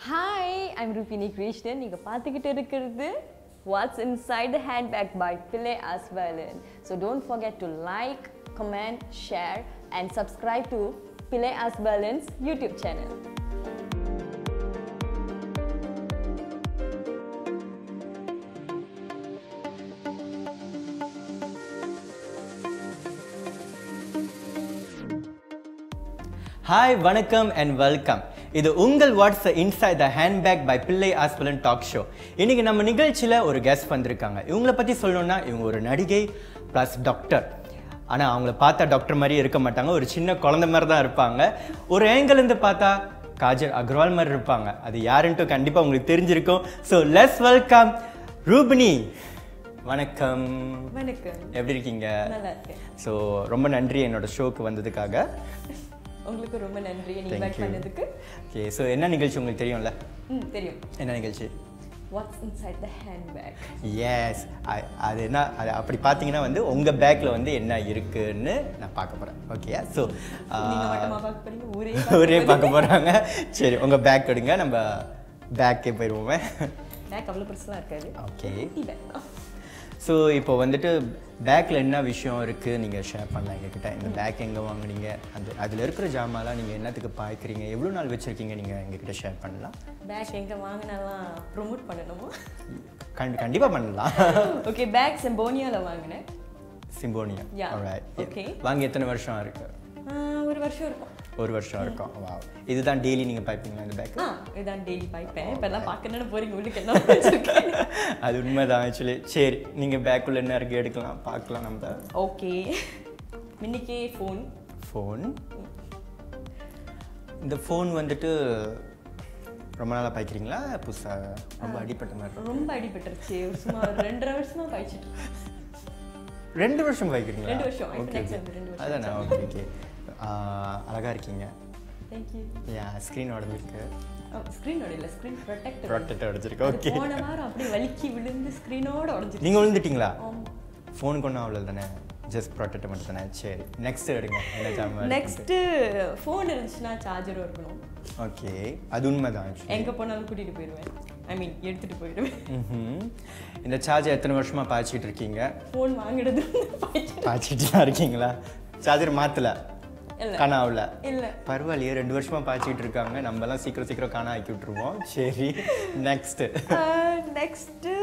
Hi I'm Rubini Krishnan நீங்கள் பார்த்துக்கிட்டு இருக்கிறது what's inside the handbag by Pillai Aswalan so don't forget to like comment share and subscribe to Pillai Aswalan's YouTube channel hi வணக்கம் and welcome இது உங்கள் what's inside the handbag by Pillai Aspalan talk show இன்னைக்கு நம்ம நிகழ்ச்சியில் ஒரு கெஸ்ட் வந்திருக்காங்க இவங்கள பற்றி சொல்லணும்னா இவங்க ஒரு நடிகை ப்ளஸ் டாக்டர் ஆனால் அவங்கள பார்த்தா டாக்டர் மாதிரி இருக்க மாட்டாங்க ஒரு சின்ன குழந்தை மாதிரி தான் இருப்பாங்க ஒரு angle இருந்து பார்த்தா காஜல் அக்ரவால் மாதிரி இருப்பாங்க அது யாருன்ட்டு கண்டிப்பாக உங்களுக்கு தெரிஞ்சிருக்கும் ஸோ லெஸ் வெல்கம் ரூபினி வணக்கம் வணக்கம் எப்படி இருக்கீங்க நல்லா இருக்கேன் ஸோ ரொம்ப நன்றி என்னோட ஷோக்கு வந்ததுக்காக உங்களுக்கு ரொம்ப நன்றி Thank இன்வைட் you. பண்ணதுக்கு ஓகே ஸோ என்ன நிகழ்ச்சி உங்களுக்கு தெரியும்ல ம் தெரியும் என்ன நிகழ்ச்சி what's inside the handbag yes அது என்ன அது அப்படி பார்த்தீங்கன்னா வந்து உங்கள் பேக்கில் வந்து என்ன இருக்குன்னு நான் பார்க்க போகிறேன் ஓகே ஸோ நீங்க மட்டுமா பார்க்க போறீங்க ஊரே ஒரே பார்க்க போகிறாங்க சரி உங்கள் பேக் எடுங்க நம்ம பேக்கே போயிடுவோமே பேக் அவ்வளோ பெருசுலாம் இருக்காது ஓகே குட்டி பேக் ஸோ இப்போ வந்துட்டு பேக்கில் என்ன விஷயம் இருக்குது நீங்கள் ஷேர் பண்ணலாம் எங்ககிட்ட இந்த பேக் எங்கே வாங்குனீங்க அந்த அதில் இருக்கிற ஜாமான்லாம் நீங்கள் என்னத்துக்கு பாய்க்கிறீங்க எவ்வளோ நாள் வச்சுருக்கீங்க நீங்கள் எங்ககிட்ட ஷேர் பண்ணலாம் பேக் எங்க வாங்கினாலாம் ப்ரொமோட் பண்ணணுமா கண் கண்டிப்பாக பண்ணலாம் ஓகே பேக் செம்போனியால வாங்கினேன் சிம்போனியா Yeah, Alright. okay. வாங்கி எத்தனை வருஷம் இருக்கு ஆஹ் ஒரு வருஷம் இருக்கும் ஒரு வருஷம் இருக்கும் வா இதுதான் டெய்லி நீங்கள் பாய்ப்பீங்களா இந்த பேக் ஆ இதான் டெய்லி பாய்ப்பேன் இப்போ எல்லாம் பார்க்கணும்னு போறீங்க உள்ளுக்கு என்ன வச்சிருக்கேன் அது உண்மைதான் ஆக்சுவலி சரி நீங்கள் பேக்குள்ள என்ன இருக்கு எடுக்கலாம் பார்க்கலாம் நம்ம ஓகே இன்னைக்கு ஃபோன் ஃபோன் இந்த ஃபோன் வந்துட்டு ரொம்ப நாளாக பாய்க்கிறீங்களா புதுசாக ரொம்ப அடிப்பட்ட மாதிரி இருக்கு. ரொம்ப அடிபட்டுருச்சு ஒரு சுமார் ரெண்டரை வருஷமா பாய்ச்சிட்டு இருக்கேன். ரெண்டு வருஷம் பாய்க்கிறீங்களா ரெண்டு வருஷம். இப்ப ஓகே next வந்து ரெண்டு வருஷம். அதானே ஓகே ஓகே அழகாக இருக்கீங்க தேங்க்யூ ஏன் ஸ்க்ரீன் உடஞ்சிருக்கு ஸ்க்ரீனோட இல்லை ஸ்க்ரீன் ப்ரொடெக்டர் ப்ரொட்டக்ட் உடஞ்சிருக்கு ஓகே போன வாரம் அப்படியே வலிக்கி விழுந்து ஸ்க்ரீனோட உடஞ்சிட்டு நீங்கள் விழுந்துட்டீங்களா ஆமா. ஃபோனுக்கு ஒன்றும் அவ்வளோ தானே ஜஸ்ட் ப்ரொட்டக்ட் மட்டும் தானே சரி நெக்ஸ்ட் எடுங்க என்ன ஜாமான் நெக்ஸ்ட்டு ஃபோன் இருந்துச்சுன்னா சார்ஜரும் இருக்கணும் ஓகே அது உண்மைதான் actually. எங்கே போனாலும் கூட்டிகிட்டு போயிடுவேன் ஐ மீன் எடுத்துகிட்டு போயிடுவேன் ம்ஹும். இந்த சார்ஜர் எத்தனை வருஷமா பாய்ச்சிட்டு இருக்கீங்க ஃபோன் வாங்கினது பாய்ச்சி பாய்ச்சிட்டு தான் இருக்கீங்களா சார்ஜர் மாத்தல இல்ல. காணாவில் இல்லை பரவாயில்லையே ரெண்டு வருஷமா பாய்ச்சிட்டு இருக்காங்க நம்ம எல்லாம் சீக்கிரம் சீக்கிரம் காண ஆக்கி விட்டுருவோம் சரி next next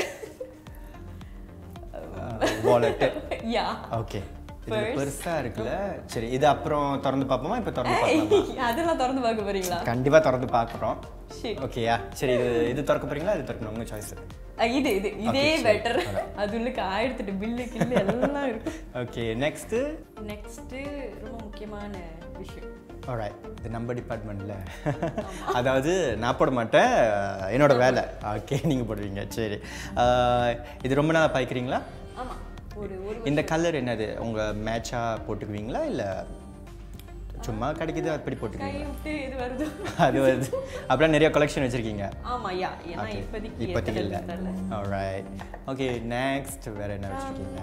wallet yeah okay இது Purse. பெருசா இருக்குல்ல சரி இது அப்புறம் திறந்து பார்ப்போமா இப்போ திறந்து பார்க்கலாமா அதெல்லாம் திறந்து பார்க்க போறீங்களா கண்டிப்பா திறந்து பார்க்குறோம் சரி ஓகேயா சரி இது இது திறக்க போறீங்களா இது திறக்கணும் உங்க சாய்ஸ் அஹ் இது இது இதே சரி. பெட்டர் அது உள்ளுக்கு ஆயிரத்தெட்டு பில்லு கில்லு எல்லாம் இருக்கு ஓகே நெக்ஸ்ட் நெக்ஸ்ட்டு ரொம்ப முக்கியமான விஷயம் ஆல்ரைட் இது நம்ம டிபார்ட்மெண்ட்ல அதாவது நான் போட மாட்டேன் என்னோட வேலை ஓகே நீங்க போடுவீங்க சரி அஹ், இது ரொம்ப நாள் பாய்க்கிறீங்களா ஆமா ஒரு ஒரு இந்த கலர் என்னது உங்க மேட்சா போட்டுக்குவீங்களா இல்ல சும்மா கிடைக்குது அப்படி கை போட்டுக்குவீங்களா விட்டு இது வருது அது வருது அப்படிலாம் நிறைய கலெக்ஷன் வச்சிருக்கீங்க ஆமா யா ஏன்னா இப்போதைக்கு இப்போதைக்கு எத்தனை இல்லை தெரியல. ஆல்ரைட் ஓகே நெக்ஸ்ட் வேற என்ன வச்சிருக்கீங்க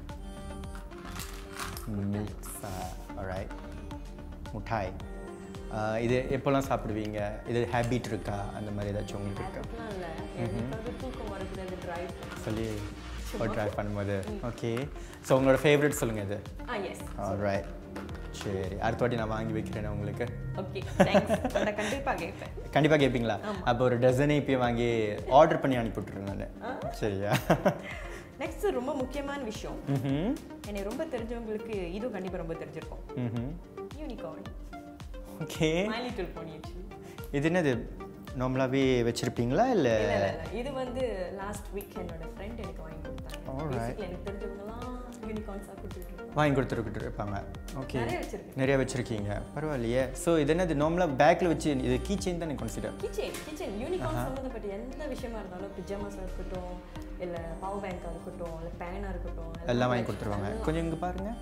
மில்க்ஸா ஆல்ரைட் முட்டாய் ஆஹ் இது எப்போல்லாம் சாப்பிடுவீங்க இது ஹேபிட் இருக்கா அந்த மாதிரி ஏதாச்சும் உங்களுக்கு இருக்கா அப்படிலாம் இல்ல எனக்காக தூக்கம் வரக்கூடாது டிரைவ் சொல்லி ஒரு ட்ரை பண்ணும்போது ஓகே ஸோ உங்களோட ஃபேவரட் சொல்லுங்கள் இது ஆ எஸ் ஆல்ரைட் சரி அடுத்த வாட்டி நான் வாங்கி வைக்கிறேன் உங்களுக்கு ஓகே தேங்க்ஸ் நான் கண்டிப்பா கேட்பேன் கண்டிப்பாக கேட்பீங்களா அப்போ ஒரு டசனே இப்பயே வாங்கி ஆர்டர் பண்ணி அனுப்பி விட்டுருங்க நான் சரியா நெக்ஸ்ட் ரொம்ப முக்கியமான விஷயம் ம் என்னை ரொம்ப தெரிஞ்சவங்களுக்கு இதுவும் கண்டிப்பா ரொம்ப தெரிஞ்சிருக்கும் ம் unicorn okay my little pony actually இது என்னது நார்மலாகவே வச்சுருப்பீங்களா இல்லை இல்ல இல்ல இல்ல இது வந்து லாஸ்ட் வீக் என்னோட ஃப்ரெண்ட் எனக்கு வாங்கி கொடுத்தாங்க Alright. பேசிக்கலி எனக்கு தெரிஞ்சவங்கலாம் யூனிகார்ன்ஸாக கொடுத்துட்டு இருக்காங்க வாங்கி கொடுத்துருக்கிட்டு இருப்பாங்க ஓகே நிறைய வச்சிருக்கேன் நிறைய வச்சுருக்கீங்க பரவாயில்லையே ஸோ இது என்னது நார்மலாக பேக்கில் வச்சு இது கீ செயின் தானே கன்சிடர் கிச்சன் கிச்சன் யூனிகார்ன் சம்மந்தப்பட்ட எந்த விஷயமா இருந்தாலும் பிஜாமாஸாக இருக்கட்டும் இல்ல பவர் பேங்காக இருக்கட்டும் இல்ல பேனாக இருக்கட்டும் எல்லாம் வாங்கி கொடுத்துருவாங்க கொஞ்சம் இங்கே பாருங்க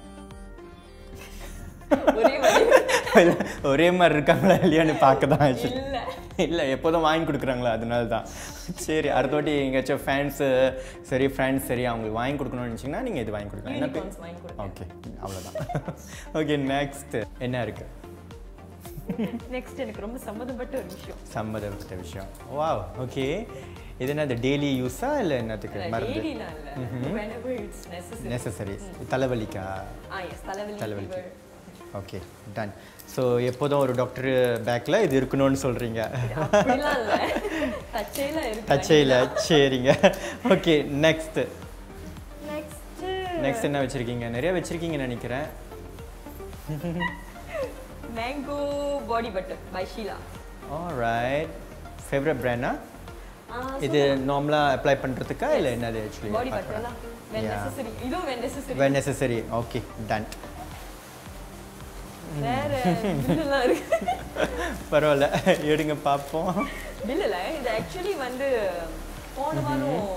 ஒரே மாதிரி ஒரே மாதிரி இருக்காங்களா இல்லையான்னு பார்க்க தான் ஆச்சு இல்ல இல்லை எப்போதும் வாங்கி கொடுக்குறாங்களா அதனால தான் சரி அடுத்த வாட்டி எங்கேயாச்சும் ஃபேன்ஸு சரி ஃப்ரெண்ட்ஸ் சரி அவங்களுக்கு வாங்கி கொடுக்கணும்னு நினச்சிங்கன்னா நீங்கள் இது வாங்கி கொடுக்கலாம் என்ன யூனிகார்ன்ஸ் வாங்கி கொடுங்க ஓகே அவ்வளோதான் ஓகே நெக்ஸ்ட் என்ன இருக்குது நெக்ஸ்ட் எனக்கு ரொம்ப சம்மந்தப்பட்ட ஒரு விஷயம் சம்மதப்பட்ட விஷயம் வாவ் ஓகே இது என்ன டெய்லி யூஸா இல்லை என்னத்துக்கு மருந்து டெய்லிலாம் இல்லை whenever it's necessary நெசசரி தலைவலிக்கா ஆ எஸ் தலைவலி தலைவலிக்கு. fever. ஓகே டன் ஸோ எப்போதும் ஒரு டாக்டர் பேக்கில் இது இருக்கணும்னு சொல்கிறீங்க அப்படிலாம் இல்ல தச்சையில இருக்கு தச்சையில் சரிங்க ஓகே நெக்ஸ்ட் நெக்ஸ்ட் நெக்ஸ்ட் என்ன வச்சுருக்கீங்க நிறைய வச்சுருக்கீங்கன்னு நினைக்கிறேன் mango body butter by Sheela right favourite பிராண்டா இது நார்மலாக அப்ளை பண்ணுறதுக்கா இல்லை என்னது ஆக்சுவலி பாடி பட்டர்லாம் when Yeah. necessary இதுவும் when necessary when necessary okay done வேற பில்லாம் இருக்கு பரவாயில்ல எடுங்க பார்ப்போம் பில் இல்ல இது ஆக்சுவலி வந்து போன வாரம்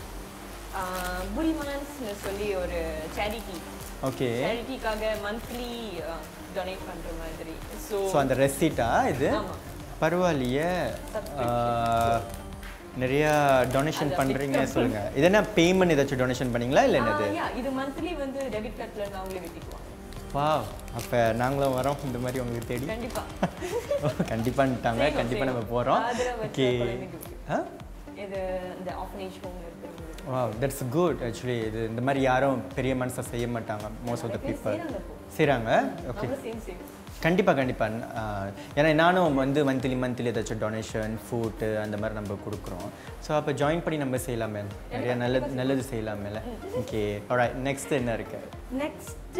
புரிமான்ஸ்னு சொல்லி ஒரு சேரிட்டி ஓகே சேரிட்டிக்காக மந்த்லி டொனேட் பண்ற மாதிரி ஸோ ஸோ அந்த ரெசிட்டா இது ஆமா. பரவாயில்லையே Subscription. ஆ, நிறைய டொனேஷன் அது பண்ணுறீங்க applicable. சொல்லுங்க இது என்ன பேமெண்ட் ஏதாச்சும் டொனேஷன் பண்ணீங்களா இல்லை என்னது இது மந்த்லி வந்து டெபிட் கார்ட்ல இருந்து அவங்களே வெட்டிக்குவாங்க வா அப்போ நாங்களும் வரோம் இந்த மாதிரி உங்களுக்கு தேடி கண்டிப்பா கண்டிப்பான்ட்டாங்க செய்வோம், கண்டிப்பாக நம்ம செய்வோம். போகிறோம் ஆதரவற்ற ஓகே குழந்தைகளுக்கு. ஆ இது இந்த ஆஃபனேஜ் ஹோம்ல இருக்கிறவங்களுக்கு வா தட்ஸ் குட் ஆக்சுவலி இது இந்த மாதிரி யாரும் பெரிய மனசை செய்ய மாட்டாங்க மோஸ்ட் ஆஃப் த நிறைய பேர் பீப்புள் செய்றாங்க இப்போ. செய்கிறாங்க ஓகே நம்மளும் சேர்ந்து செய்வோம் கண்டிப்பாக கண்டிப்பாக ஏன்னா நானும் வந்து மந்த்லி மந்த்லி ஏதாச்சும் டொனேஷன் ஃபுட்டு அந்த மாதிரி நம்ம கொடுக்குறோம் ஸோ அப்போ ஜாயின் பண்ணி நம்ம செய்யலாமே நிறைய நல்லது நல்லது செய்யலாமேல ஓகே நெக்ஸ்ட் என்ன இருக்கு next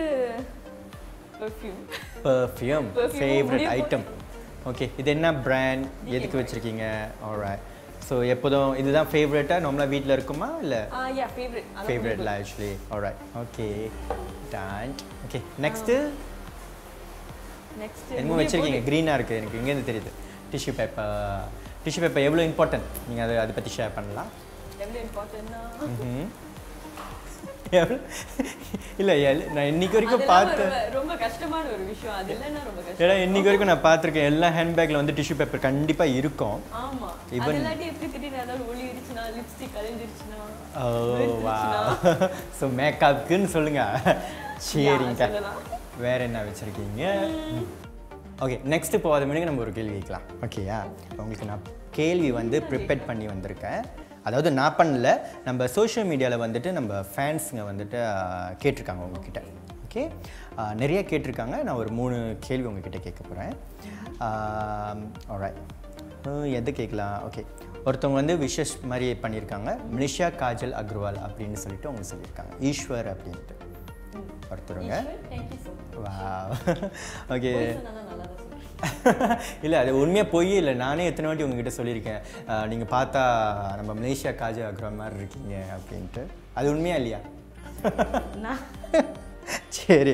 perfume perfume Perfume favourite முடிய ஐட்டம் ஓகே இது என்ன பிராண்ட் எதுக்கு வச்சுருக்கீங்க ஆல்ரைட் ஸோ எப்போதும் இதுதான் ஃபேவரட்டாக நம்மளா வீட்டில் இருக்குமா இல்லை ஆ யா ஃபேவரட் ஃபேவரட்ல actually alright okay don't okay next next என்னமோ வச்சிருக்கீங்க க்ரீனாக இருக்குது எனக்கு இங்கேருந்து தெரியுது டிஷ்யூ பேப்பர் டிஷ்யூ பேப்பர் எவ்வளோ இம்பார்ட்டன்ட் நீங்கள் அதை அதை பற்றி ஷேர் பண்ணலாம் எவ்வளவு இம்பார்ட்டன்ட்னா ம்ஹும். எவ்வளோ இல்லை நான் இன்னைக்கு வரைக்கும் அதெல்லாம் பார்த்து ரொம்ப ரொம்ப கஷ்டமான ஒரு விஷயம் அது இல்லைன்னா ரொம்ப கஷ்டம் ஏன்னா இன்னைக்கு வரைக்கும் நான் பார்த்துருக்கேன் எல்லா ஹேண்ட்பேக்கில் வந்து டிஷ்யூ பேப்பர் கண்டிப்பாக இருக்கும் ஆமா Even- அது இல்லாட்டி எப்படி திடீர்னு ஏதாவது ஒளி இருச்சுன்னா லிப்ஸ்டிக் கலைஞ்சிருச்சுன்னா ஓ வா ஸோ மேக்கப்புக்குன்னு சொல்லுங்க சரிங்க சொல்லலாம். வேற என்ன வச்சுருக்கீங்க ஓகே நெக்ஸ்ட்டு போகாத மணிக்கு நம்ம ஒரு கேள்வி கேட்கலாம் ஓகேயா உங்களுக்கு நான் கேள்வி வந்து ப்ரிப்பேர் பண்ணி வந்திருக்கேன் அதாவது நான் பண்ணல நம்ம சோஷியல் மீடியாவில் வந்துட்டு நம்ம ஃபேன்ஸுங்க வந்துட்டு ஆஹ், கேட்டிருக்காங்க உங்ககிட்ட ஓகே நிறைய கேட்டிருக்காங்க நான் ஒரு மூணு கேள்வி உங்ககிட்ட கேட்க போகிறேன் ஆல்ரைட் எது கேட்கலாம் ஓகே ஒருத்தவங்க வந்து விஷஸ் மாதிரி பண்ணியிருக்காங்க மினிஷா காஜல் அக்ரவால் அப்படின்னு சொல்லிட்டு அவங்க சொல்லியிருக்காங்க ஈஸ்வர் அப்படின்ட்டு ஒருத்தருங்க தேங்க்யூ ஸோ வா ஓகே சொன்னா நல்லா தான் சொல்றேன் இல்லை அது உண்மையாக போய் இல்லை நானே எத்தனை வாட்டி உங்ககிட்ட சொல்லியிருக்கேன் நீங்கள் பார்த்தா நம்ம மலேசியா காஜல் அக்ரவால் மாதிரி இருக்கீங்க அப்படின்ட்டு அது உண்மையா இல்லையா நான் சரி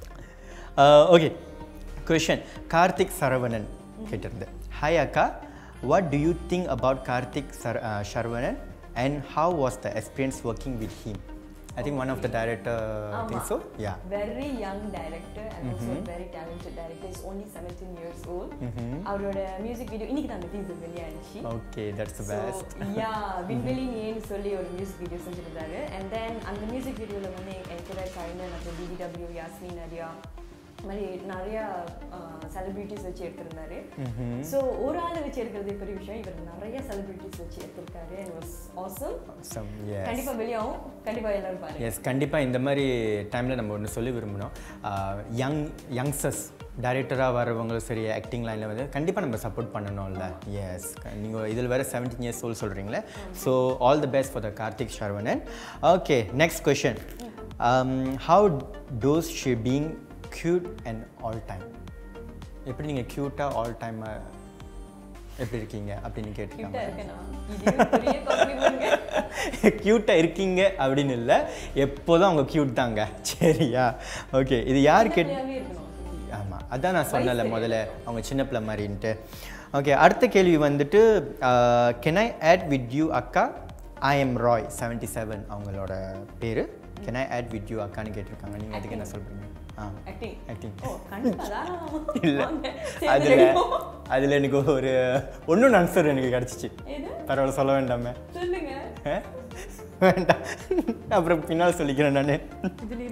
ஓகே கொஷன் கார்த்திக் சரவணன் கேட்டிருந்தேன் ஹாய் அக்கா what do you think about Karthik sir Saravanan and how was the experience working with him I think one of the director think so yeah very young director and also a very talented director. He's only 17 years old. அவரோட music video இன்னைக்கு தான் அந்த teaser வெளியாச்சு okay that's the so best yeah விண்வெளி ஏன்னு சொல்லி ஒரு music video செஞ்சிருந்தாரு அண்ட் தென் அந்த மியூசிக் வீடியோவில் வந்து என் கூட கவிஞன் அப்புறம் பிபிடபிள்யூ யாஸ்மின் நடியா இந்த மாதிரி நிறைய செலிபிரிட்டிஸ் வச்சு எடுத்திருந்தாரு ஸோ ஒரு ஆளை வச்சு எடுக்கிறது பெரிய விஷயம் இவர் நிறைய செலிபிரிட்டிஸ் வச்சு எடுத்திருக்காரு and was awesome some yes கண்டிப்பா வெளியாகும் கண்டிப்பா எல்லாரும் பாருங்க எஸ் கண்டிப்பாக இந்த மாதிரி டைமில் நம்ம ஒன்று சொல்லி விரும்பணும் யங் யங்ஸ்டர்ஸ் டைரக்டராக வரவங்களும் சரி ஆக்டிங் லைனில் வந்து கண்டிப்பாக நம்ம சப்போர்ட் பண்ணணும்ல எஸ் நீங்கள் இதில் வேறு செவன்டீன் இயர்ஸ் ஓல் சொல்கிறீங்களே so all the best for the Karthik Sharvanan okay next question how does she being cute and all time எப்படி நீங்கள் க்யூட்டாக ஆல் டைம் எப்படி இருக்கீங்க அப்படின்னு கேட்டிருக்காங்க கிட்ட இருக்கேனா இது பெரிய காம்ப்ளிமெண்ட் க்யூட்டாக இருக்கீங்க அப்படின்னு இல்லை எப்போதும் அவங்க க்யூட் தாங்க சரியா ஓகே இது யார் கேட் இருக்கணும் ஆமாம் அதான் நான் சொன்னல முதல்ல அவங்க சின்ன பிள்ளை மாதிரின்ட்டு ஓகே அடுத்த கேள்வி வந்துட்டு can I add with you அக்கா I am Roy seventy seven அவங்களோட பேர் can I add with you அக்கான்னு கேட்டிருக்காங்க நீங்கள் அதுக்கு என்ன சொல்கிறீங்க ஆ ஆக்டிங் ஆக்டிங் ஓ கண்டிப்பா தாராளமா. இல்லை வாங்க, சேர்ந்து அதில் நடிப்போம். அதில் எனக்கு ஒரு ஒன்றும் ஆன்சர் எனக்கு கிடச்சிச்சு எது பரவாயில்ல சொல்ல வேண்டாமே சொல்லுங்க ஆ? வேண்டாம் அப்புறம் பின்னால் சொல்லிக்கிறேன் நான் இதுல என்னமோ உள்ள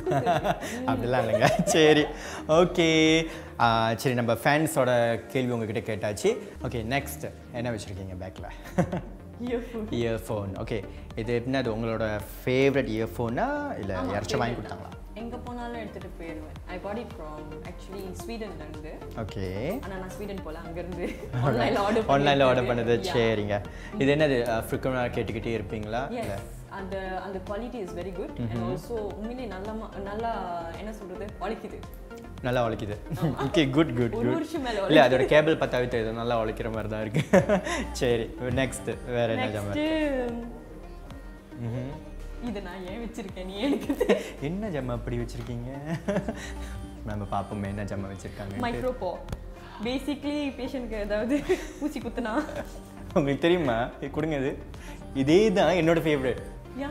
அப்படிலாம் இல்லைங்க சரி ஓகே சரி நம்ம ஃபேன்ஸோட கேள்வி உங்ககிட்ட கேட்டாச்சு ஓகே நெக்ஸ்ட் என்ன வச்சுருக்கீங்க பேக்கில் இயர்ஃபோன் ஓகே இது என்னது உங்களோட ஃபேவரட் இயர்ஃபோனா இல்லை ஆமா, யாராச்சும் வாங்கி favorite கொடுத்தாங்களா தான். எங்க போனாலும் எடுத்துட்டு போயிடுவேன் I bought it from actually ஸ்வீடன்ல இருந்து ஓகே ஆனா நான் ஸ்வீடன் போல அங்க இருந்து ஆன்லைன்ல ஆர்டர் ஆன்லைனில் ஆர்டர் பண்ணது சரிங்க இது என்னது ஃப்ரிக்கமாக கேட்டுக்கிட்டே இருப்பீங்களா இல்லை எஸ் அந்த அந்த quality is very good and also உண்மையிலே நல்லா ம- நல்லா என்ன சொல்றது உழைக்குது நல்லா உழைக்குது ஓகே குட் குட் ஒரு குட் வருஷம் மேல இல்லை அதோட கேபிள் பத்தாவே தெரியுது நல்லா உழைக்கிற மாதிரி தான் இருக்கு சரி நெக்ஸ்ட் வேற என்ன ஜாமான் நெக்ஸ்ட் ம்ஹும். இது நான் ஏன் வச்சிருக்கேன் நீ எனக்கு தெரியல. என்ன ஜாமா அப்படி வச்சிருக்கீங்க நம்ம பார்ப்போமே என்ன ஜாமா வச்சிருக்காங்க மைக்ரோபோ பேசிக்லி பேஷண்ட்க்கு ஏதாவது ஊசி குத்துனா உங்களுக்கு தெரியுமா இது கொடுங்க இது இதே தான் என்னோட ஃபேவரட் யா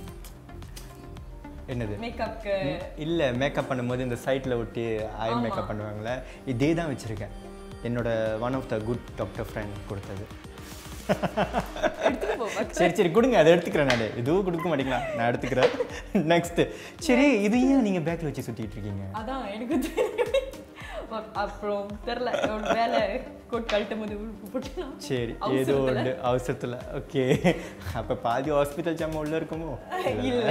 என்னது மேக்கப்க்கு இல்லை மேக்கப் பண்ணும்போது இந்த சைட்டில் ஒட்டி ஐ ஆமா. மேக்கப் பண்ணுவாங்களே இதே தான் வச்சுருக்கேன் என்னோட one of the good doctor friend கொடுத்தது எடுத்துட்டு போ சரி சரி கொடுங்க அதை எடுத்துக்கிறேன் நான் இதுவும் கொடுக்க மாட்டீங்களா நான் எடுத்துக்கிறேன் நெக்ஸ்ட் சரி இது ஏன் நீங்கள் பேக்கில் வச்சு சுற்றிட்டு இருக்கீங்க அதான் எனக்கு தெரியும் அப்- அப்புறம் தெரில ஒரு வேலை கோட் கழட்டும் போது உழுப்பு போட்டுனா சரி ஏதோ ஒன்று அவசரத்தில் ஓகே அப்போ பாதி ஹாஸ்பிட்டல் ஜாமான் உள்ள இருக்குமோ இல்ல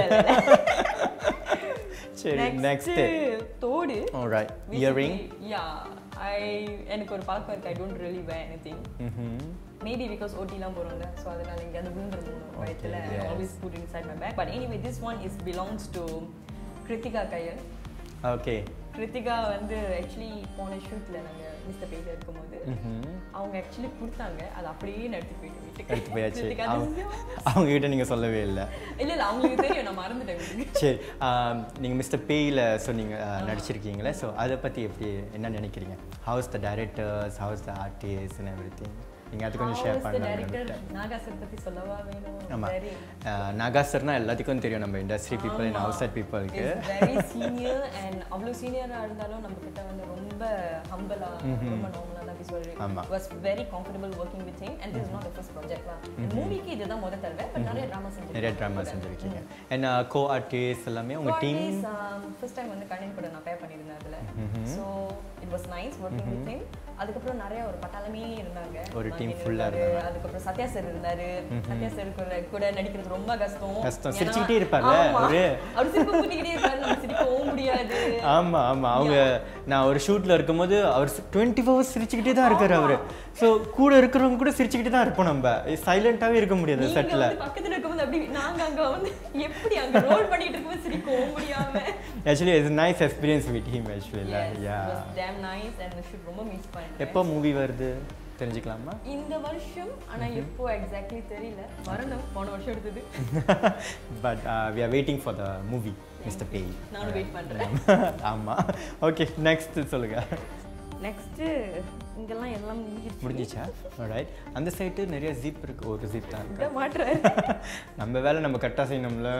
சரி நெக்ஸ்ட் தோடு ரைட் இயரிங் யா ஐ எனக்கு ஒரு பழக்கம் இருக்கு I don't really wear anything maybe because ஓட்டிலாம் போகிறோம்ல ஸோ அதனால எங்கேயாவது விழுந்துருமோ வயத்தில் yes. Always put inside my bag but anyway this one is belongs to Kiruthika Kayal okay Kiruthika வந்து ஆக்சுவலி போன ஷூட்டில் நாங்கள் மிஸ்டர் பேஜ் இருக்கும்போது அவங்க ஆக்சுவலி கொடுத்தாங்க அதை அப்படியே நான் எடுத்து போயிட்டு வீட்டுக்கு எடுத்து போயாச்சு கிருத்திகா, அவங்க- this is yours. அவங்க கிட்ட நீங்கள் சொல்லவே இல்லை இல்ல இல்ல அவங்களுக்கு தெரியும் நான் மறந்துட்டேன் வீட்டுக்கு. சரி நீங்கள் மிஸ்டர் பேயில் சொன்னீங்க ஆஹ், நடிச்சிருக்கீங்களே ஸோ அதை பற்றி எப்படி என்ன நினைக்கிறீங்க how's the directors how's the artist and everything நீங்கள் அது கொஞ்சம் share How was the director? பண்ணுங்க நாகா sir பத்தி சொல்லவா வேணும் ஆமாம் Very- நாகா சார்னா எல்லாத்துக்கும் தெரியும் நம்ம இண்டஸ்ட்ரி பீப்புள் அண்ட் ஆமா. ஹவுஸ் சைட் பீப்புளுக்கு is very senior and அவ்வளோ சீனியராக இருந்தாலும் நம்ம கிட்ட வந்து ரொம்ப ஹம்பலா ரொம்ப நார்மலாக தான் பேசுவாரு ஆமா. was very comfortable working with him and this is not the first project தான் மூவிக்கு இதுதான் முத தடவை but நிறைய ட்ராமா செஞ்சு நிறைய ட்ராமா செஞ்சுருக்கீங்க அண்ட் கோ ஆர்டிஸ்ட் எல்லாமே உங்கள் டீம் ஃபர்ஸ்ட் டைம் வந்து கணின் கூட நான் பே பண்ணியிருந்தேன் அதில் so it was nice working with him அதுக்கப்புறம் நிறைய ஒரு பட்டாளமே இருந்தாங்க ஒரு team மகிழ் full ஆ இருந்தாரு, அதுக்கப்புறம் சத்யா சார் இருந்தாரு சத்யா சார் கூட கூட நடிக்கிறது ரொம்ப கஷ்டம் கஷ்டம். ஏன்னா- சிரிச்சுக்கிட்டே இருப்பார்ல ஆமா. அவரு. அவர் சிரிப்பு பண்ணிக்கிட்டே இருப்பாரு நம்ம சிரிக்கவும் முடியாது ஆமாம் ஆமாம் அவங்க நான் ஒரு ஷூட்டில் இருக்கும்போது அவர் டுவெண்ட்டி ஃபோர் ஹவர்ஸ் சிரிச்சுக்கிட்டே தான் இருக்காரு அவர் ஸோ கூட இருக்கிறவங்க கூட சிரிச்சுக்கிட்டே தான் இருப்போம் நம்ம சைலண்ட்டாகவே இருக்க முடியாது நீங்க செட்டில் வந்து பக்கத்துல இருக்கும்போது அப்படி நாங்க அங்க வந்து எப்படி அங்க ரோல் பண்ணிட்டு இருக்கும்போது சிரிக்கவும் முடியாம actually it's nice experience with him actually இல்லை Yes, yeah it was damn nice and I should ரொம்ப மிஸ் பண்ணேன் எப்போ மூவி வருது தெரிஞ்சுக்கலாமா இந்த வருஷம் ஆனா எப்போ எக்ஸாக்ட்லி தெரியல வரணும் போன வருஷம் எடுத்தது but we are waiting for the movie mister பேய் நானும் வெயிட் பண்றேன் ஆமாம் ஓகே நெக்ஸ்ட் சொல்லுங்க நெக்ஸ்ட் இங்கெல்லாம் எல்லாம் முடிஞ்சிருச்சு முடிஞ்சிச்சா ரைட் அந்த சைட்டு நிறைய ஜீப் இருக்கு ஒரு ஜீப் தான் இருக்கு விட மாட்டுறாரு நம்ம வேலை நம்ம கரெக்டாக செய்யணும்ல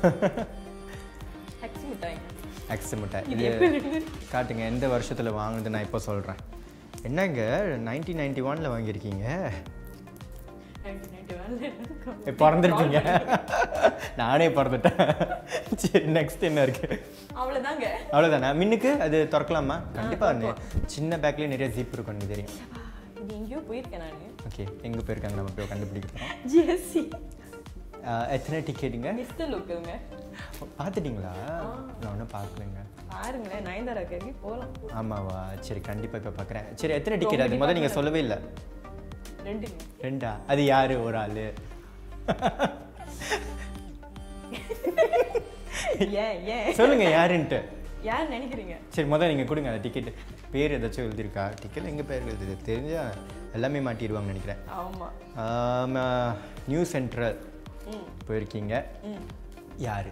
ஹக்ஸ் மிட்டாய் அக்ஸ் முட்டை இது இது எப்படி இருக்கு காட்டுங்க எந்த வருஷத்தில் வாங்கினது நான் இப்போ சொல்கிறேன் என்னங்க நைன்டீன் நைன்டி ஒனில் வாங்கியிருக்கீங்க 1991 பிறந்துருக்கீங்க நானே பிறந்துட்டேன் சரி நெக்ஸ்ட் என்ன இருக்கு அவ்வளவுதாங்க அவ்வளோதானே மின்னுக்கு அது திறக்கலாமா கண்டிப்பாக சின்ன பேக்லேயே நிறைய ஜீப் இருக்கும் எனக்கு தெரியும் இது எங்கேயோ போயிருக்கேன் நான் ஓகே எங்கே போயிருக்காங்க நம்ம போய் கண்டுபிடிக்க போகிறோம் ஜிஎஸ்சி எத்தனை டிக்கெட்டுங்க மிஸ்டர் லோக்கல்ங்க பார்த்துட்டிங்களா நான் ஒன்றும் பார்க்கலங்க பாருங்களேன் நயன்தாரா கேள்வி போகலாம் ஆமாவா சரி கண்டிப்பாக இப்போ பார்க்குறேன் சரி எத்தனை டிக்கெட் அது முதல்ல நீங்கள் சொல்லவே இல்லை ரெண்டுங்க ரெண்டா அது யாரு ஒரு ஆள் ஏன் ஏன் சொல்லுங்க யாருன்ட்டு யார் நினைக்கிறீங்க சரி முதல்ல நீங்கள் கொடுங்க அந்த டிக்கெட் பேர் ஏதாச்சும் எழுதியிருக்கா டிக்கெட் எங்கே பேர் எழுதுது தெரிஞ்சா எல்லாமே மாட்டிடுவாங்கன்னு நினைக்கிறேன் ஆமா நியூ சென்ட்ரல் ம் போயிருக்கீங்க ம் யாரு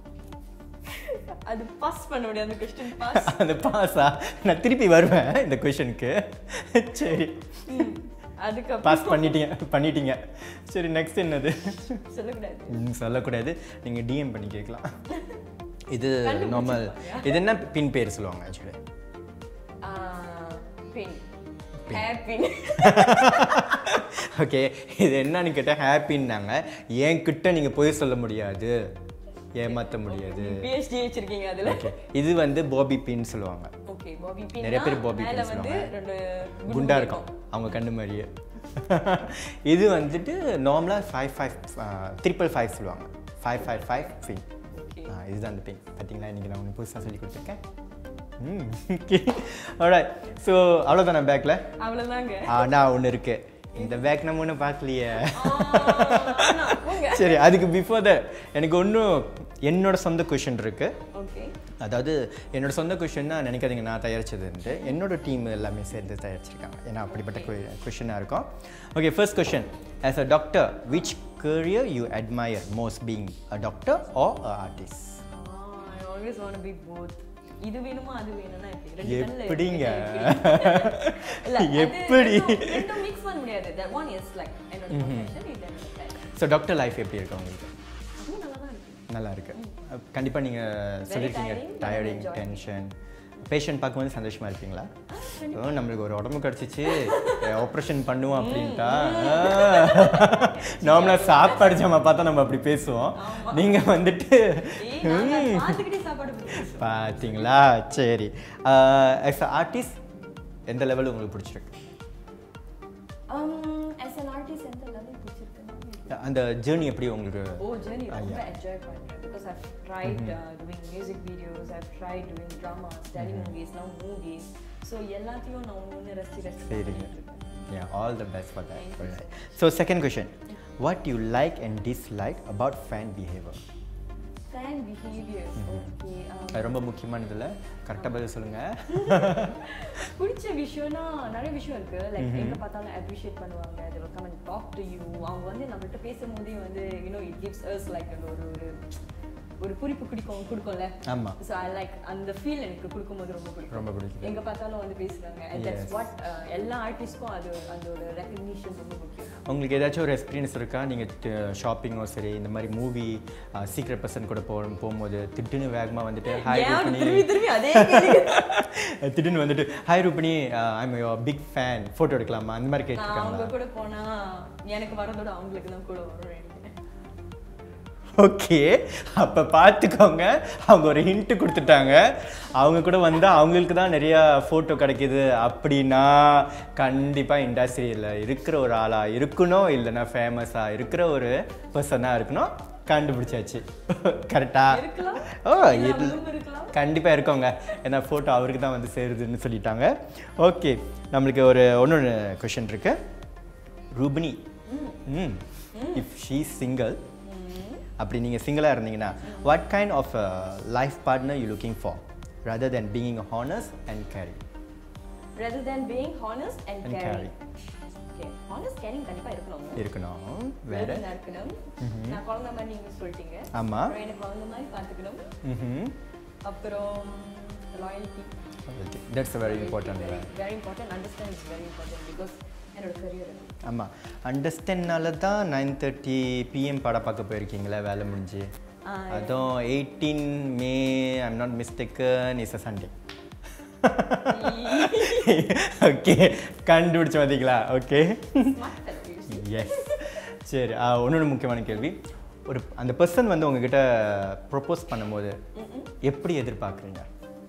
அது பாஸ் பண்ண முடியாது அந்த கொஸ்டின் பாஸ் அந்த பாஸா நான் திருப்பி வருவேன் இந்த கொஷனுக்கு சரி அதுக்கப்புறம் பாஸ் பண்ணிட்டீங்க பண்ணிட்டீங்க சரி நெக்ஸ்ட் என்னது சொல்லக்கூடாது ம், சொல்லக்கூடாது நீங்கள் டிஎம் பண்ணி கேட்கலாம் இது கண்டுபிடிச்சிருப்பாங்க. நார்மல் இது என்ன பின் பேர் சொல்லுவாங்க ஆக்சுவலி பின் ஹேப்பின் ஓகே இது என்னன்னு கேட்டால் ஹாப்பின்னாங்க என் கிட்ட நீங்கள் போய் சொல்ல முடியாது ஏமாற்ற முடியாது பிஹெச்டி வச்சிருக்கீங்க அதுல ஓகே இது வந்து பாபி பின்னு சொல்லுவாங்க ஓகே பாபி பின் நிறைய பேர் பாபி மேல பின் வந்து சொல்லுவாங்க ரெண்டு குண்டா இருக்கும் அவங்க கண்ணு மாதிரியே இது வந்துட்டு நார்மலாக ஃபைவ் ஃபைவ் ட்ரிபிள் ஃபைவ் சொல்லுவாங்க five five five pin okay இதுதான் அந்த பின் பார்த்தீங்களா இன்றைக்கி நான் ஒன்று புதுசாக சொல்லி கொடுத்துருக்கேன் ம் ஓகே alright ஸோ அவ்வளோதானே பேக்கில் அவ்வளவுதாங்க ஆனால் ஒன்று இருக்கு இந்த பேக் நம்ம ஒன்றும் பார்க்கலையே ஆனா, போங்க சரி அதுக்கு பிஃபோர் த எனக்கு ஒன்றும் என்னோட சொந்த கொஷின் இருக்கு ஓகே அதாவது என்னோட சொந்த கொஷின் தான் நினைக்காதீங்க நான் தயாரிச்சதுன்ட்டு என்னோட டீம் எல்லாமே சேர்ந்து தயாரிச்சிருக்காங்க ஏன்னா அப்படிப்பட்ட கொஷினாக இருக்கும் okay first question as a doctor which career you admire most being a doctor or a artist I always want be both இது வேணுமா அது வேணும்னா எப்படி ரெண்டு கண்ணுல எப்படிங்க இல்ல அது எப்படி ரெண்டும் ரெண்டும் மிக்ஸ் பண்ண முடியாது that one is like என்னோட profession இது என்னோட passion ஸோ டாக்டர் லைஃப் எப்படி இருக்கு உங்களுக்கு அதுவும் நல்லா தான் இருக்கு நல்லா இருக்கு கண்டிப்பாக நீங்கள் சொல்லியிருக்கீங்க tiring, but tiring enjoy. Tension patient பார்க்கும்போது சந்தோஷமா இருப்பீங்களா ஓ நம்மளுக்கு ஒரு உடம்பு கிடச்சிச்சு ஆப்ரேஷன் பண்ணுவோம் அப்படின்ட்டா நார்மலாக சாப்பாடு ஜாமா பார்த்தா நம்ம அப்படி பேசுவோம் நீங்கள் வந்துட்டு ஏய் நான் பார்த்துக்கிட்டே சாப்பாடு போடுறேன் பார்த்தீங்களா சரி எஸ் ஆர்டிஸ்ட் எந்த லெவல் உங்களுக்கு பிடிச்சிருக்கு um as an artist எந்த லெவல் பிடிச்சிருக்குன்னா அந்த ஜேர்னி எப்படி உங்களுக்கு ஓ ஜர்னி ரொம்ப என்ஜாய் பண்ணுறேன் because I've tried doing music videos I've tried doing dramas tele movies now movies so எல்லாத்தையும் நான் ஒன்று ஒன்று ரசிச்சு ரசிச்சு சரிங்க பண்ணிட்டு இருக்கேன் Yeah, all the best for that. Thank you Alright. So second question, what you like and dislike about fan behavior? Fan behaviors okay அது ரொம்ப முக்கியமானதில்ல கரெக்டாக பதில் சொல்லுங்க பிடிச்ச விஷயம்னா நிறைய விஷயம் இருக்கு லைக் எங்க பார்த்தாலும் அப்ரிஷியேட் பண்ணுவாங்க they will come and talk to you அவங்க வந்து நம்மள்ட்ட பேசும்போதே வந்து you know it gives us like அந்த ஒரு ஒரு ஒரு குறிப்பு குடிக்கும் கொடுக்கும்ல ஆமா ஸோ ஐ லைக் அந்த ஃபீல் எனக்கு கொடுக்கும்போது ரொம்ப பிடிக்கும் ரொம்ப பிடிக்குது எங்க பார்த்தாலும் வந்து பேசுறாங்க and that's Yes. what uh, எல்லா ஆர்டிஸ்ட்க்கும் அது அதோட ரெக்கக்னிஷன் ரொம்ப முக்கியம் உங்களுக்கு ஏதாச்சும் ஒரு எக்ஸ்பீரியன்ஸ் இருக்கா நீங்கள் ஷாப்பிங்கோ சரி இந்த மாதிரி மூவி சீக்ரெட் பர்சன் கூட போ போகும்போது திட்டுன்னு வேகமாக வந்துட்டு ஹாய் ஏன் ரூபினி திரும்பி திரும்பி அதே கேள்வி திடீர்னு வந்துட்டு hi Rubini I'm your big fan photo எடுக்கலாமா அந்த மாதிரி நான் கேட்டிருக்காங்களா அவங்க கூட போனா எனக்கு வரதோட அவங்களுக்கு தான் கூட வரும் நினைக்கிறேன் ஓகே அப்போ பார்த்துக்கோங்க அவங்க ஒரு ஹிண்ட் கொடுத்துட்டாங்க அவங்க கூட வந்தால் அவங்களுக்கு தான் நிறையா ஃபோட்டோ கிடைக்கிது அப்படின்னா கண்டிப்பாக இண்டஸ்ட்ரியில் இருக்கிற ஒரு ஆளாக இருக்கணும் இல்லைன்னா ஃபேமஸாக இருக்கிற ஒரு பர்சனாக இருக்கணும் கண்டுபிடிச்சாச்சு கரெக்டா இருக்கலாம் ஓ இல்ல, இது அவங்களும் இருக்கலாம் கண்டிப்பாக இருக்கோங்க ஏன்னா ஃபோட்டோ அவருக்கு தான் வந்து சேருதுன்னு சொல்லிட்டாங்க ஓகே நம்மளுக்கு ஒரு ஒன்று கொஷின் இருக்கு ரூபினி ம் இஃப் ஷீ சிங்கிள் அப்படி நீங்கள் சிங்கிளாக இருந்தீங்கன்னா what kind of life partner you looking for rather then being honest and carry rather than being honest and, And caring. Okay, honest caring கண்டிப்பா இருக்கணும் இருக்கணும் வேற Willing-ஆ இருக்கணும் நான் குழந்தை மாதிரி நீங்க சொல்லிட்டீங்க ஆமா. அப்புறம் எனக்கு குழந்தை மாதிரி பார்த்துக்கணும் ம் அப்புறம் loyalty okay that's very important very important understand is very important because என்னோட கரியர் ஆமாம் அண்டர்ஸ்டாண்ட்னால தான் நைன் தேர்ட்டி பிஎம் படம் பார்க்க போயிருக்கீங்களே வேலை முடிஞ்சு ஆ, அதுவும் eighteen May I'm not mistaken is a Sunday okay கண்டுபிடிச்சு பார்த்தீங்களா ஓகே ஸ்மார்ட் ஃபெலோ எஸ் சரி ஒன்று முக்கியமான கேள்வி ஒரு அந்த பர்சன் வந்து உங்ககிட்ட ப்ரொப்போஸ் பண்ணும்போது எப்படி எதிர்பார்க்குறீங்க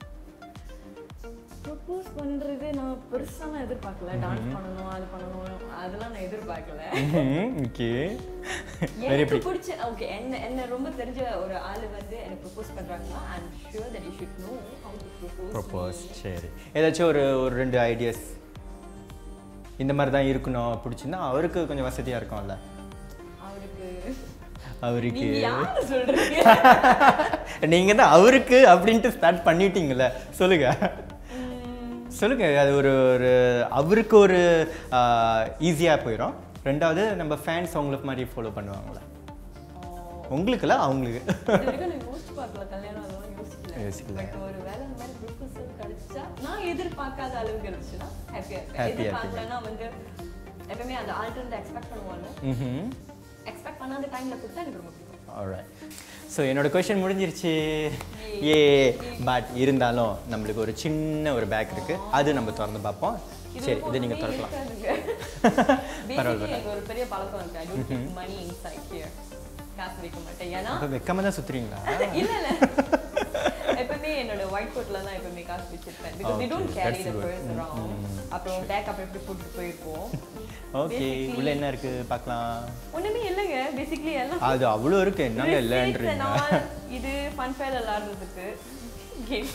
ப்ரப்போஸ் பண்றது நான் பெருசாலாம் எதிர்பார்க்கல டான்ஸ் பண்ணணும் அது பண்ணணும் அதெல்லாம் நான் எதிர்பார்க்கல ஓகே வெரி எனக்கு எப்படி பிடிச்ச ஓகே என்ன என்ன ரொம்ப தெரிஞ்ச ஒரு ஆளு வந்து எனக்கு ப்ரப்போஸ் பண்றாங்கன்னா I am sure that you should know how to propose propose சரி ஏதாச்சும் ஒரு ஒரு ரெண்டு ஐடியாஸ் இந்த மாதிரி தான் இருக்கணும் பிடிச்சிருந்தா அவருக்கு கொஞ்சம் வசதியாக இருக்கும்ல அவருக்கு அவருக்கு நீங்க யாரு சொல்றீங்க நீங்கள் தான் அவருக்கு அப்படின்ட்டு ஸ்டார்ட் பண்ணிட்டீங்கல்ல சொல்லுங்க சொல்லுங்க அது ஒரு ஒரு அவருக்கு ஒரு ஈஸியாக போயிடும் ரெண்டாவது நம்ம ஃபேன்ஸ் அவங்களுக்கு மாதிரி ஃபாலோ பண்ணுவாங்களே உங்களுக்குல அவங்களுக்கு இது வரைக்கும் நான் யோசிச்சு பார்க்கல கல்யாணம் அதெல்லாம் யோசிக்கல யோசிக்கல. பட் ஒரு வேலை இந்த மாதிரி ப்ரொபோசல் கிடைச்சா நான் எதிர்பார்க்காத அளவு கிடைச்சுன்னா ஹாப்பியா இருப்பேன் Happy-ஆ எதிர்பார்க்கலன்னா வந்து எப்பவுமே அந்த ஆல்டர் இருந்து எக்ஸ்பெக்ட் பண்ணுவாங்க ம் எக்ஸ்பெக்ட் பண்ணாத டைம்ல கொடுத்தா எனக்கு ரொம்ப பிடிக்கும் ஆல்ரைட் ஸோ என்னோட கொஷின் முடிஞ்சிருச்சு ஏ பட் இருந்தாலும் நம்மளுக்கு ஒரு சின்ன ஒரு பேக் இருக்கு அது நம்ம திறந்து பார்ப்போம் சரி இதை நீங்கள் திறக்கலாம் பரவாயில்ல எனக்கு ஒரு பெரிய பழக்கம் இருக்கு I don't keep money inside here காசு வைக்க மாட்டேன் ஏன்னா அப்போ வெக்காம தான் சுத்துறீங்களா இல்ல இல்ல எப்பவுமே என்னோட ஒயிட் கோட்ல தான் எப்பவுமே காசு வச்சிருப்பேன் because we Okay, don't carry that's the good. Purse around அப்புறம் பேக் அப்புறம் எப்படி போட்டு போயிருப்போம் ஓகே Basically- உள்ள என்ன இருக்கு பார்க்கலாம் ஒண்ணுமே இல்லைங்க பேசிக்கலி எல்லாம் அது அவ்வளோ இருக்கு என்னங்க receipts and இல்லைன்றீங்க all. இது ஃபன் ஃபேர் விளாடுறதுக்கு கேம்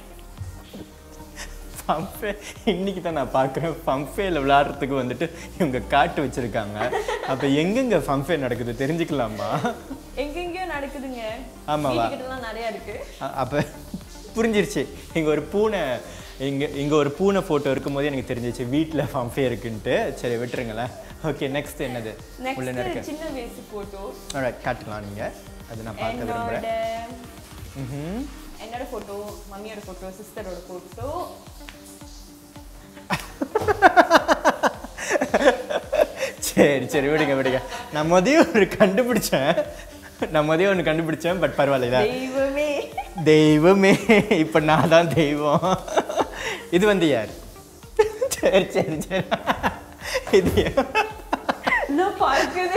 பம்பே இன்னைக்கு தான் நான் பார்க்குறேன் பம்பேல விளையாடுறதுக்கு வந்துட்டு இவங்க காட்டு வச்சிருக்காங்க அப்போ எங்கெங்க பம்பே நடக்குது தெரிஞ்சுக்கலாமா எங்கெங்கயோ நடக்குதுங்க ஆமாவா? வீட்டுக்கிட்டலாம் நிறைய இருக்கு அ- அப்போ புரிஞ்சிருச்சு இங்கே ஒரு பூனை இங்கே இங்கே ஒரு பூனை ஃபோட்டோ இருக்கும்போது எனக்கு தெரிஞ்சிச்சு வீட்டில் பம்பே இருக்குன்ட்டு சரி விட்டுருங்களேன் ஓகே நெக்ஸ்ட் என்னது உள்ள என்ன இருக்கு நெக்ஸ்ட் சின்ன வயசு போட்டோ Alright, காட்டலாம் நீங்கள் அதை நான் பார்க்க விரும்புகிறேன் என்னோட ம்ஹும். என்னோட போட்டோ மம்மியோட போட்டோ சிஸ்டரோட போட்டோ சரி சரி விடுங்க விடுங்க நான் மதியம் ஒரு கண்டுபிடிச்சேன் நான் மதியம் ஒன்று கண்டுபிடிச்சேன் பட் பரவாயில்ல இதா தெய்வமே தெய்வமே இப்போ நான் தான் தெய்வம் இது வந்து யார் சரி சரி சரி இது யார்? நான் பார்க்குது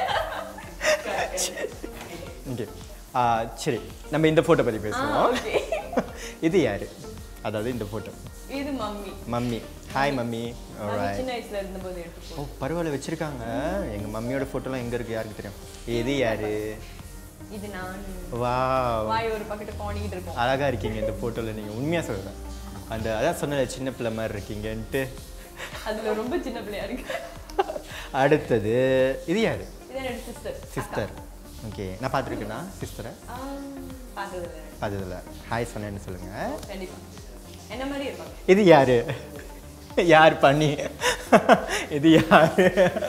ஓகே ஆ, சரி நம்ம இந்த ஃபோட்டோ பற்றி பேசுவோம் ஓகே இது யார் அதாவது இந்த ஃபோட்டோ இது mummy mummy hi mummy mummy alright. சின்ன வயசுல இருந்தபோது எடுத்துப்போம் ஓ பரவாயில்ல வச்சிருக்காங்க எங்க மம்மியோட ஃபோட்டோலாம் எங்க இருக்கு யாருக்கு தெரியும் இது யாரு இது நான் வா வாய் ஒரு பக்கெட்டு பாடிக்கிட்டு இருக்கோம் அழகா இருக்கீங்க இந்த ஃபோட்டோல நீங்க உண்மையா சொல்றேன் அந்த அதான் சொன்னல சின்ன பிள்ளை மாதிரி இருக்கீங்கன்ட்டு அதுல ரொம்ப சின்ன பிள்ளையா இருக்கு அடுத்தது இது யாரு இது என்னோட சிஸ்டர் சிஸ்டர் ஓகே நான் பார்த்துருக்கேனா சிஸ்டரை பார்த்தது பார்த்ததில்ல ஹாய் சொன்னேன்னு சொல்லுங்க கண்டிப்பா என்ன மாதிரி இருப்பாங்க இது யாரு யார் பண்ணி இது யாரு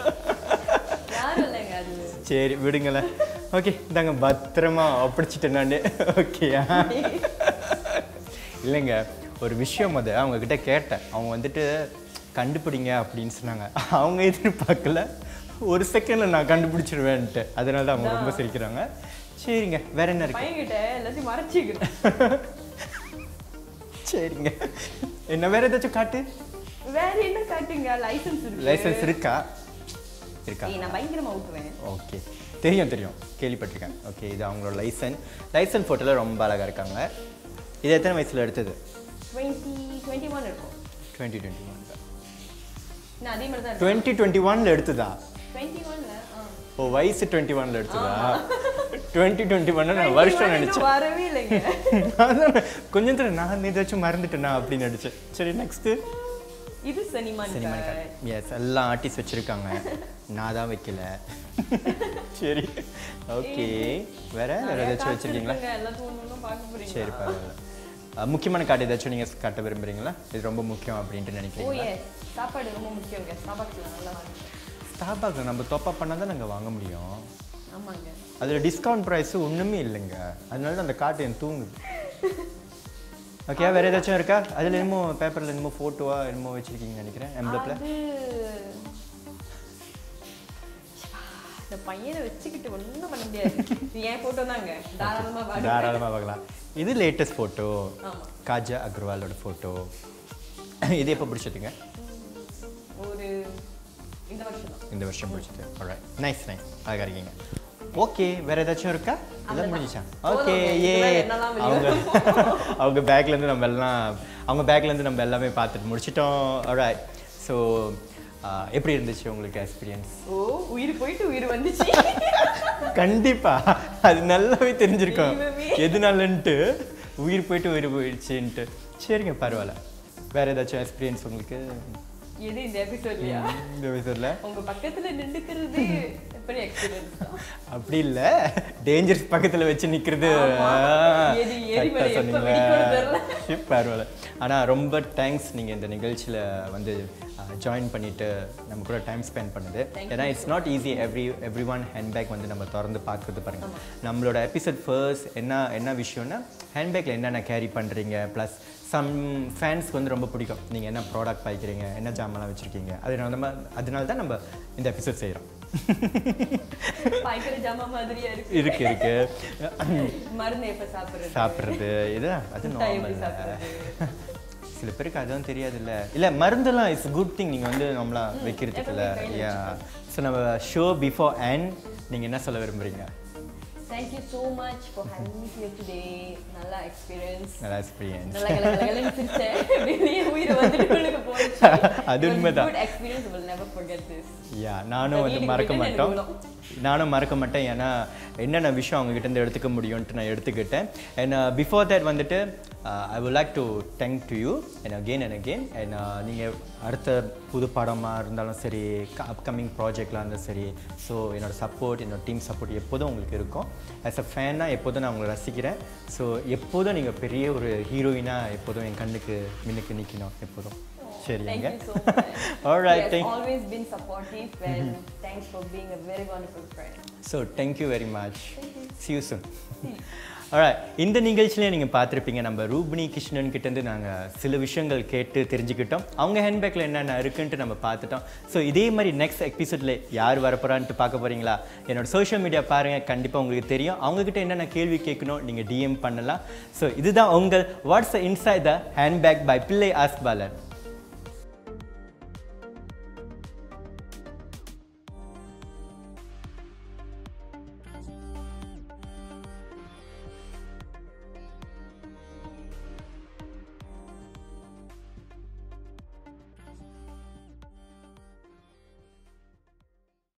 யாரும் இல்லைங்க அது சரி விடுங்களேன் ஓகே இந்தாங்க பத்திரமா ஒப்படைச்சிட்டேன் நான் ஓகேயா இல்லைங்க ஒரு விஷயம் அது அவங்க கிட்ட கேட்டேன் அவங்க வந்துட்டு கண்டுபிடிங்க அப்படின்னு சொன்னாங்க அவங்க எதிர்பார்க்கல ஒரு செகண்ட்ல நான் கண்டுபிடிச்சிருவேன்ட்டு அதனால தான் அவங்க ரொம்ப சிரிக்கிறாங்க சரிங்க வேற என்ன இருக்கு பையன்கிட்ட எல்லாத்தையும் மறைச்சிக்கிறேன் சரிங்க என்ன வேற ஏதாச்சும் காட்டு வேற என்ன காட்டுங்க லைசென்ஸ் இருக்கு லைசன்ஸ் இருக்கா இருக்கா ஏய், நான் பயங்கரமா ஊட்டுவேன் ஓகே தெரியும் தெரியும் கேள்விப்பட்டிருக்கேன் ஓகே இது அவங்களோட லைசன் லைசன் ஃபோட்டோவில் ரொம்ப அழகாக இருக்காங்க இது எத்தனை வயசில் எடுத்தது டுவெண்ட்டி டுவெண்ட்டி ஒன் இருக்கும் டுவெண்ட்டி டுவெண்ட்டி ஒன் நான் அதே மாதிரி தான் டுவெண்ட்டி டுவெண்ட்டி ஒனில் எடுத்ததா டுவெண்ட்டி ஒன்ல ஓ வயசு டுவெண்ட்டி ஒனில் எடுத்ததா டுவெண்ட்டி டுவெண்ட்டி ஒன்னு நான் வருஷம் நினச்சேன் வரவே இல்லைங்க நான் தான் கொஞ்சம் தூரம் நான் ஏதாச்சும் மறந்துட்டேனா அப்படின்னு நினச்சேன் சரி நெக்ஸ்ட்டு இது சனிமான் சினிமா எஸ் எல்லாம் ஆர்டிஸ்ட் வச்சுருக்காங்க நான் தான் வைக்கல சரி ஓகே வேற வேற ஏதாச்சும் வச்சுருக்கீங்களா எல்லாத்தையும் ஒன்று ஒன்றும் பார்க்க போறீங்க சரி பரவாயில்ல அஹ், முக்கியமான கார்டு ஏதாச்சும் நீங்கள் காட்ட விரும்புறீங்களா இது ரொம்ப முக்கியம் அப்படின்ட்டு ஓ நினைக்கிறீங்களா எஸ் சாப்பாடு ரொம்ப முக்கியங்க ஸ்டாபாக்ஸ்ல நல்லா வாங்க ஸ்டாபாக்ஸ் நம்ம தொப்பா பண்ணால் தான் நாங்கள் வாங்க முடியும் ஆமாங்க அதில் டிஸ்கவுண்ட் ப்ரைஸ் ஒன்றுமே இல்லைங்க அதனால தான் அந்த கார்டு என் தூங்குது ஓகே வேற ஏதாச்சும் இருக்கா அதில் என்னமோ பேப்பரில் என்னமோ ஃபோட்டோவா என்னமோ வச்சிருக்கீங்கன்னு நினைக்கிறேன் எம்ப்ளப்பில் அது இந்த பையனை வச்சுக்கிட்டு ஒன்றும் பண்ண முடியாது இது என் போட்டோ தாங்க தாராளமா வாங்க தாராளமாக பார்க்கலாம் இது லேட்டஸ்ட் ஃபோட்டோ ஆமா காஜா அக்ரவாலோட ஃபோட்டோ இது எப்போ பிடிச்சதுங்க ஒரு இந்த வருஷம் தான் இந்த வருஷம் பிடிச்சது alright நைஸ் நைஸ் அழகாக இருக்கீங்க ஓகே வேற ஏதாச்சும் இருக்கா எல்லாம் முடிஞ்சா ஓகே போதும், ஏ இதுல என்னெல்லாம் வெளிய அவங்க அவங்க பேக்லேருந்து நம்ம எல்லாம் அவங்க பேக்லேருந்து நம்ம எல்லாமே பார்த்துட்டு முடிச்சிட்டோம் alright ஸோ எப்படி இருந்துச்சு உங்களுக்கு எக்ஸ்பீரியன்ஸ் ஓ உயிர் போயிட்டு உயிர் வந்துச்சு கண்டிப்பா அது நல்லாவே தெரிஞ்சிருக்கும் தெய்வமே. எதுனாலன்ட்டு உயிர் போயிட்டு உயிர் போயிடுச்சுன்ட்டு சரிங்க பரவாயில்ல வேற ஏதாச்சும் எக்ஸ்பீரியன்ஸ் உங்களுக்கு எது இந்த எபிசோட்லயா இந்த விஷயத்தில் உங்க பக்கத்துல நின்னுக்கிறது எப்படி எக்ஸ்பீரியன்ஸ் தான் அப்படி இல்ல டேஞ்சர்ஸ் பக்கத்துல வச்சு நிக்கிறது ஆமா. ஆ, எது எரிமலை correct ஆ எப்ப சொன்னீங்க. வெடிக்கும்னு தெரியல. சரி, பரவாயில்ல ஆனா ரொம்ப தேங்க்ஸ் நீங்க இந்த நிகழ்ச்சியில வந்து ஜாயின் பண்ணிட்டு நம்ம கூட டைம் ஸ்பெண்ட் பண்ணுது Thank ஏன்னா it's not easy every every one handbag வந்து நம்ம திறந்து பார்க்குறது பாருங்க நம்மளோட எபிசோட் ஃபர்ஸ்ட் என்ன என்ன விஷயம்னா ஹேண்ட்பேக்கில் என்னென்ன கேரி பண்ணுறீங்க ப்ளஸ் சம் ஃபேன்ஸ்க்கு வந்து ரொம்ப பிடிக்கும் நீங்கள் என்ன ப்ராடக்ட் பாய்க்கிறீங்க என்ன ஜாமெல்லாம் வச்சுருக்கீங்க அதனால நம்ம அதனால தான் நம்ம இந்த எபிசோட் செய்கிறோம் பாய்க்கிற ஜாமா மாதிரியா இருக்கு இருக்கு இருக்கு மருந்து எப்ப சாப்பிடுறது சாப்பிட்றது இது அது முட்டாய் எப்படி நார்மல் சாப்பிடுறது சில பேருக்கு அதுவும் தெரியாது இல்ல இல்ல மருந்தெல்லாம் இட்ஸ் குட் திங் நீங்க வந்து நம்மளா வைக்கிறதுக்கு இல்ல எப்பவுமே கையில யா ஸோ நம்ம ஷோ பிஃபோர் அண்ட் நீங்க என்ன சொல்ல விரும்புறீங்க Thank you so much for having me here today. நல்ல experience. நல்லா எக்ஸ்பீரியன்ஸ் நல்லா கல கல கலன்னு சிரிச்சேன். வெளியே உயிர் வந்துட்டு உள்ளுக்கு போயிடுச்சு. அது It was உண்மைதான். good experience. We'll never forget this. யா நானும் வந்து எனக்கு மறக்க விட்டு மாட்டோம் எனக்கு நானும் மறக்க மாட்டேன் ஏன்னா என்னென்ன விஷயம் அவங்க கிட்ட இருந்து எடுத்துக்க முடியும்ன்ட்டு நான் எடுத்துக்கிட்டேன் அண்ட் பிஃபோர் தட் வந்துட்டு I would like to thank to you and again and again and நீங்கள் அடுத்த புது படமாக இருந்தாலும் சரி அப்கமிங் ப்ராஜெக்ட்லாம் இருந்தாலும் சரி ஸோ என்னோட சப்போர்ட் என்னோட டீம் சப்போர்ட் எப்போதும் உங்களுக்கு இருக்கும் ஆஸ் அ ஃபேனாக எப்போதும் நான் உங்களை ரசிக்கிறேன் ஸோ எப்போதும் நீங்கள் பெரிய ஒரு ஹீரோயினாக எப்போதும் என் கண்ணுக்கு மின்னுக்கு நிற்கணும் எப்போதும் Thank சரிங்க you so much. All right, You have thank- always been supportive and thanks for being a very wonderful friend. So thank you very much see you soon alright இந்த நிகழ்ச்சியிலே நீங்கள் பார்த்துருப்பீங்க நம்ம ரூபினி கிருஷ்ணன் கிட்டேருந்து நாங்கள் சில விஷயங்கள் கேட்டு தெரிஞ்சுக்கிட்டோம் அவங்க ஹேண்ட்பேக்கில் என்னென்ன இருக்குன்ட்டு நம்ம பார்த்துட்டோம் ஸோ இதே மாதிரி நெக்ஸ்ட் எபிசோடில் யார் வரப்போறான்ட்டு பார்க்க போகிறீங்களா என்னோட சோஷியல் மீடியா பாருங்கள் கண்டிப்பாக உங்களுக்கு தெரியும் அவங்கக்கிட்ட என்னென்ன கேள்வி கேட்கணும் நீங்கள் டிஎம் பண்ணலாம் ஸோ இதுதான் உங்கள் what's inside the handbag by பிள்ளை ஆஸ்பாலன்